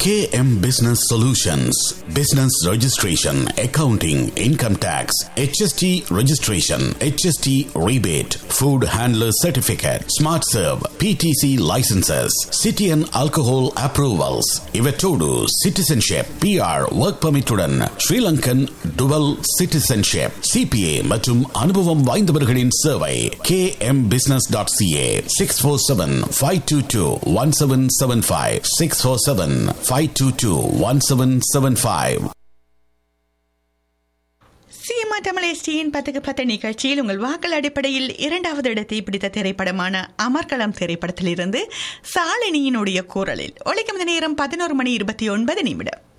KM Business Solutions Business Registration, Accounting, Income Tax, HST Registration, HST Rebate, Food Handler Certificate, Smart Serve, PTC Licenses, City and Alcohol Approvals, Ivetodu Citizenship, PR Work Permit உடன் Sri Lankan Dual Citizenship, CPA மற்றும் அனுபவம் வாய்ந்தவர்களின் சேவை kmbusiness.ca 647-522-1775 647-522-1775 சிஎம்ஆ தமிழேஷ்டியின் பத்துக்கு பத்து நிகழ்ச்சியில் உங்கள் வாக்கள் அடிப்படையில் இரண்டாவது இடத்தை பிடித்த திரைப்படமான அமர்கலம் திரைப்படத்திலிருந்து சாலினியினுடைய குரலில் ஒழிக்கும் நேரம் பதினோரு மணி இருபத்தி ஒன்பது நிமிடம்